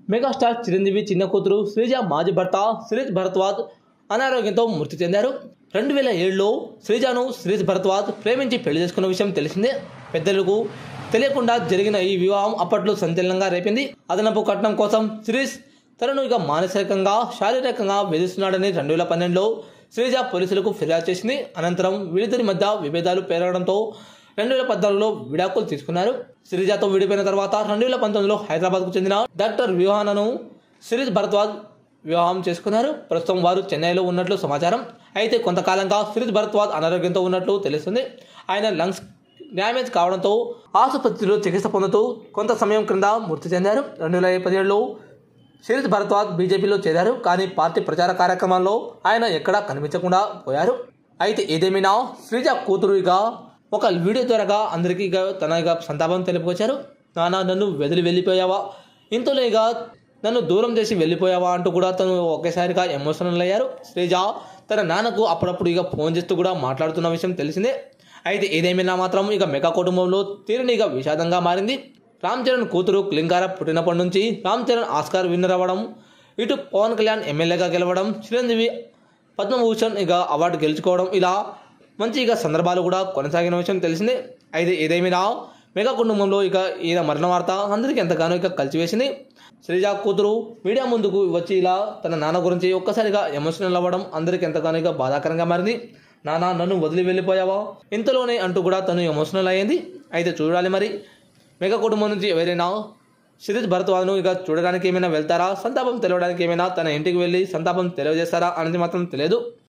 megastar Chiranjeevi చిన్న కూతురు శ్రీజ మాజీ భర్త శ్రీజ్ భరద్వాజ్ అనారోగ్యంతో మృతి చెందారు రెండు వేల ఏడులో శ్రీజాను శ్రీజ్ భరద్వాజ్ ప్రేమించి పెళ్లి చేసుకున్న విషయం తెలిసిందే పెద్దలకు తెలియకుండా జరిగిన ఈ వివాహం అప్పట్లో సంచలనంగా రేపింది అదనపు కట్నం కోసం శ్రీజ్ తనను ఇక మానసికంగా శారీరకంగా వేధిస్తున్నాడని రెండు వేల పన్నెండులో శ్రీజ పోలీసులకు ఫిర్యాదు చేసింది అనంతరం వీరిద్దరి మధ్య విభేదాలు పెరగడంతో రెండు వేల పద్నాలుగులో విడాకులు తీసుకున్నారు శ్రీజాతో విడిపోయిన తర్వాత రెండు వేల పంతొమ్మిదిలో హైదరాబాద్కు చెందిన డాక్టర్ వివాహనను శ్రీజ్ భరద్వాజ్ వివాహం చేసుకున్నారు ప్రస్తుతం వారు చెన్నైలో ఉన్నట్లు సమాచారం అయితే కొంతకాలంగా శ్రీజ్ భరద్వాజ్ అనారోగ్యంతో ఉన్నట్లు తెలుస్తుంది ఆయన లంగ్స్ డ్యామేజ్ కావడంతో ఆసుపత్రిలో చికిత్స పొందుతూ కొంత సమయం క్రింద మృతి చెందారు రెండు వేల పదిహేడులో శరత్ భరద్వాజ్ బీజేపీలో చేరారు కానీ పార్టీ ప్రచార కార్యక్రమాల్లో ఆయన ఎక్కడా కనిపించకుండా పోయారు అయితే ఏదేమైనా శ్రీజ కూతురు ఇక ఒక వీడియో ద్వారా అందరికీ ఇక తన ఇక సంతాపం తెలుపుకొచ్చారు నాన్న నన్ను వదిలి వెళ్ళిపోయావా ఇంతలో ఇక నన్ను దూరం చేసి వెళ్ళిపోయావా అంటూ కూడా తను ఒకేసారిగా ఎమోషనల్ అయ్యారు శ్రీజ తన నాన్నకు అప్పుడప్పుడు ఇక ఫోన్ చేస్తూ కూడా మాట్లాడుతున్న విషయం తెలిసిందే అయితే ఏదేమైనా మాత్రం ఇక మెగా కుటుంబంలో తీరని ఇక విషాదంగా మారింది రామ్ చరణ్ కూతురు క్లింకార పుట్టినప్పటి నుంచి రామ్ చరణ్ ఆస్కార్ విన్నర్ అవ్వడం ఇటు పవన్ కళ్యాణ్ ఎమ్మెల్యేగా గెలవడం చిరంజీవి పద్మభూషణ్ ఇక అవార్డు గెలుచుకోవడం ఇలా మంచి ఇక సందర్భాలు కూడా కొనసాగిన విషయం తెలిసిందే అయితే ఏదేమైనా మెగా కుటుంబంలో ఇక ఈయన మరణ వార్త అందరికీ ఎంతగానో ఇక కలిసివేసింది శ్రీజా కూతురు మీడియా ముందుకు వచ్చి ఇలా తన నాన్న గురించి ఒక్కసారిగా ఎమోషనల్ అవ్వడం అందరికీ ఎంతగానో ఇక బాధాకరంగా మారింది నాన్న నన్ను వదిలి వెళ్ళిపోయావా ఇంతలోనే అంటూ కూడా తను ఎమోషనల్ అయ్యింది అయితే చూడాలి మరి మెగా కుటుంబం నుంచి ఎవరైనా శిరీష్ భరద్వాజ్ను ఇక చూడడానికి ఏమైనా వెళ్తారా సంతాపం తెలవడానికి ఏమైనా తన ఇంటికి వెళ్ళి సంతాపం తెలియజేస్తారా అనేది మాత్రం తెలియదు